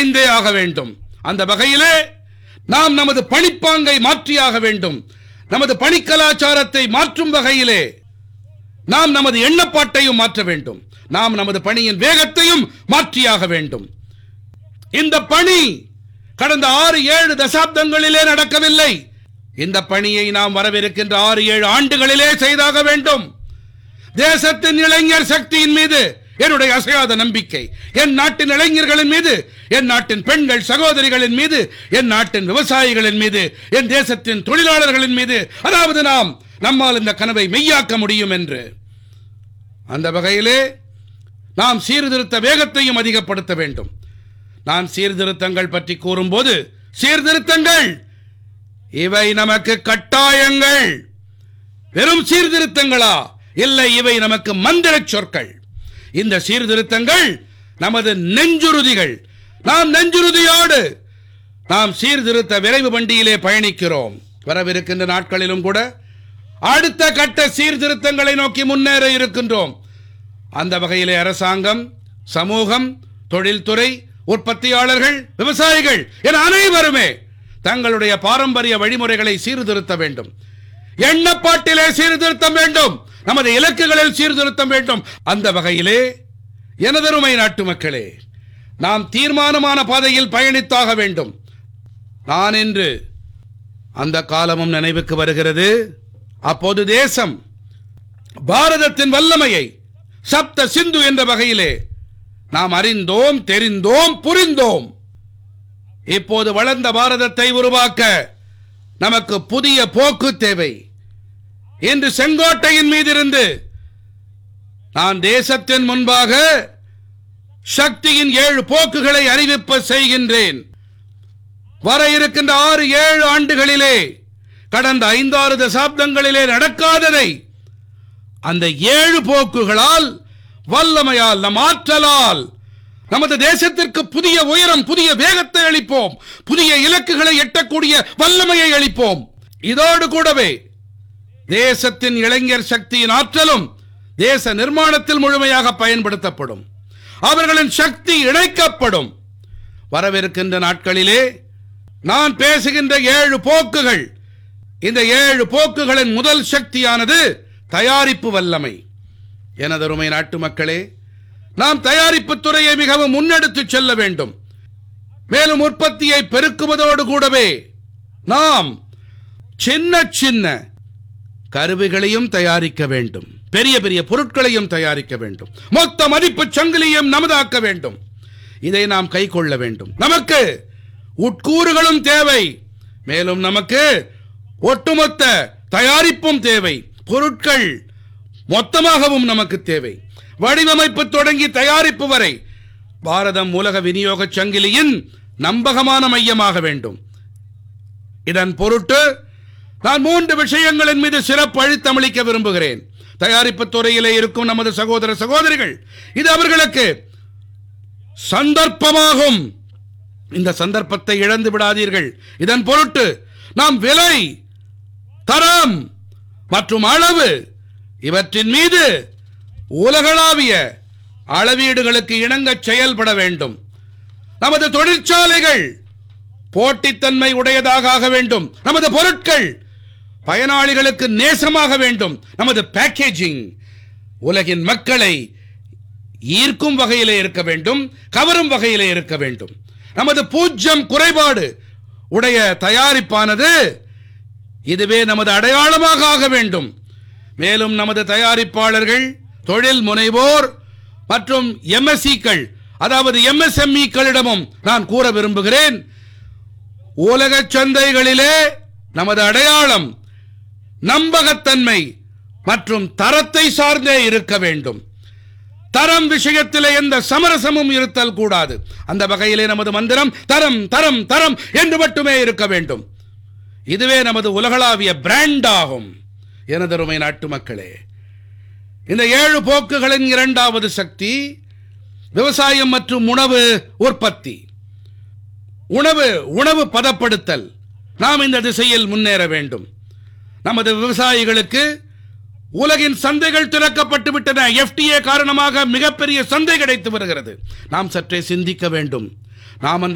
இணைந்தே ஆக வேண்டும் அந்த வகையிலே நாம் நமது பணிப்பாங்கை மாற்றியாக வேண்டும் நமது பணிக்கலாச்சாரத்தை மாற்றும் வகையிலே நாம் நமது எண்ணப்பாட்டையும் மாற்ற வேண்டும் நாம் நமது பணியின் வேகத்தையும் மாற்றியாக வேண்டும் இந்த பணி கடந்த ஆறு ஏழு தசாப்தங்களிலே நடக்கவில்லை இந்த பணியை நாம் வரவிருக்கின்ற ஆறு ஏழு ஆண்டுகளிலே செய்தாக வேண்டும் தேசத்தின் இளைஞர் சக்தியின் மீது என்னுடைய அசையாத நம்பிக்கை என் நாட்டின் இளைஞர்களின் மீது என் நாட்டின் பெண்கள் சகோதரிகளின் மீது என் நாட்டின் விவசாயிகளின் மீது என் தேசத்தின் தொழிலாளர்களின் மீது அதாவது நாம் நம்மால் இந்த கனவை மெய்யாக்க முடியும் என்று அந்த வகையிலே நாம் சீர்திருத்த வேகத்தையும் அதிகப்படுத்த வேண்டும் நான் சீர்திருத்தங்கள் பற்றி கூறும்போது சீர்திருத்தங்கள் இவை நமக்கு கட்டாயங்கள் வெறும் சீர்திருத்தங்களா இல்லை இவை நமக்கு மந்திர சொற்கள் இந்த சீர்திருத்தங்கள் நமது நெஞ்சுறுதிகள் நாம் நெஞ்சுறுதியோடு நாம் சீர்திருத்த விரைவு வண்டியிலே பயணிக்கிறோம் வரவிருக்கின்ற நாட்களிலும் கூட அடுத்த கட்ட சீர்திருத்தங்களை நோக்கி முன்னேற இருக்கின்றோம் அந்த வகையிலே அரசாங்கம் சமூகம் தொழில்துறை உற்பத்தியாளர்கள் விவசாயிகள் என அனைவருமே தங்களுடைய பாரம்பரிய வழிமுறைகளை சீர்திருத்த வேண்டும் எண்ணப்பாட்டிலே சீர்திருத்தம் வேண்டும் நமது இலக்குகளில் சீர்திருத்தம் வேண்டும் அந்த வகையிலே எனதருமை நாட்டு மக்களே நாம் தீர்மானமான பாதையில் பயணித்தாக வேண்டும் நான் இன்று அந்த காலமும் நினைவுக்கு வருகிறது அப்போது தேசம் பாரதத்தின் வல்லமையை சப்த சிந்து என்ற வகையிலே நாம் அறிந்தோம் தெரிந்தோம் புரிந்தோம் இப்போது வளர்ந்த பாரதத்தை உருவாக்க நமக்கு புதிய போக்கு தேவை இன்று செங்கோட்டையின் மீதிருந்து நான் தேசத்தின் முன்பாக சக்தியின் ஏழு போக்குகளை அறிவிப்ப செய்கின்றேன் வர இருக்கின்ற ஆறு ஏழு ஆண்டுகளிலே கடந்த ஐந்தாறு தசாப்தங்களிலே நடக்காததை அந்த ஏழு போக்குகளால் வல்லமையால் நம் ஆற்றலால் நமது தேசத்திற்கு புதிய உயரம் புதிய வேகத்தை அளிப்போம் புதிய இலக்குகளை எட்டக்கூடிய வல்லமையை அளிப்போம் இதோடு கூடவே தேசத்தின் இளைஞர் சக்தியின் ஆற்றலும் தேச நிர்மாணத்தில் முழுமையாக பயன்படுத்தப்படும் அவர்களின் சக்தி இணைக்கப்படும் வரவிருக்கின்ற நாட்களிலே நான் பேசுகின்ற ஏழு போக்குகள் இந்த ஏழு போக்குகளின் முதல் சக்தியானது தயாரிப்பு வல்லமை எனதருமை நாட்டு மக்களே நாம் தயாரிப்பு துறையை மிகவும் முன்னெடுத்துச் செல்ல வேண்டும் மேலும் உற்பத்தியை பெருக்குவதோடு கூடவே நாம் சின்ன சின்ன கருவிகளையும் தயாரிக்க வேண்டும் பெரிய பெரிய பொருட்களையும் தயாரிக்க வேண்டும் மொத்த மதிப்பு சங்கிலியும் நமதாக்க வேண்டும் இதை நாம் கை கொள்ள வேண்டும் நமக்கு உட்கூறுகளும் தேவை மேலும் நமக்கு ஒட்டுமொத்த தயாரிப்பும் தேவை பொருட்கள் மொத்தமாகவும் நமக்கு தேவை வடிவமைப்பு தொடங்கி தயாரிப்பு வரை பாரதம் உலக விநியோக சங்கிலியின் நம்பகமான மையமாக வேண்டும் இதன் பொருட்டு நான் மூன்று விஷயங்களின் மீது சிறப்பு அழுத்தமளிக்க விரும்புகிறேன் தயாரிப்பு துறையிலே இருக்கும் நமது சகோதர சகோதரிகள் இது அவர்களுக்கு சந்தர்ப்பமாகும் இந்த சந்தர்ப்பத்தை இழந்து விடாதீர்கள் இதன் பொருட்டு நாம் விலை தரம் மற்றும் அளவு இவற்றின் மீது உலகளாவிய அளவீடுகளுக்கு இணங்க செயல்பட வேண்டும் நமது தொழிற்சாலைகள் போட்டித்தன்மை உடையதாக ஆக வேண்டும் நமது பொருட்கள் பயனாளிகளுக்கு நேசமாக வேண்டும் நமது பேக்கேஜிங் உலகின் மக்களை ஈர்க்கும் வகையிலே இருக்க வேண்டும் கவரும் வகையிலே இருக்க வேண்டும் நமது பூஜ்யம் குறைபாடு உடைய தயாரிப்பானது இதுவே நமது அடையாளமாக ஆக வேண்டும் மேலும் நமது தயாரிப்பாளர்கள் தொழில் முனைவோர் மற்றும் எம்எஸ்சிக்கள் அதாவது எம்எஸ்எம்இக்களிடமும் நான் கூற விரும்புகிறேன் உலக சந்தைகளிலே நமது அடையாளம் நம்பகத்தன்மை மற்றும் தரத்தை சார்ந்தே இருக்க வேண்டும் தரம் விஷயத்திலே எந்த சமரசமும் இருத்தல் கூடாது அந்த வகையிலே நமது மந்திரம் தரம் தரம் தரம் என்று மட்டுமே இருக்க வேண்டும் இதுவே நமது உலகளாவிய பிராண்ட் ஆகும் எனதருமை நாட்டு மக்களே இந்த ஏழு போக்குகளின் இரண்டாவது சக்தி விவசாயம் மற்றும் உணவு உற்பத்தி உணவு உணவு பதப்படுத்தல் நாம் இந்த திசையில் முன்னேற வேண்டும் நமது விவசாயிகளுக்கு உலகின் சந்தைகள் திறக்கப்பட்டு விட்டன எஃப்டிஏ காரணமாக மிகப்பெரிய சந்தை கிடைத்து வருகிறது நாம் சற்றே சிந்திக்க வேண்டும் நாம் அந்த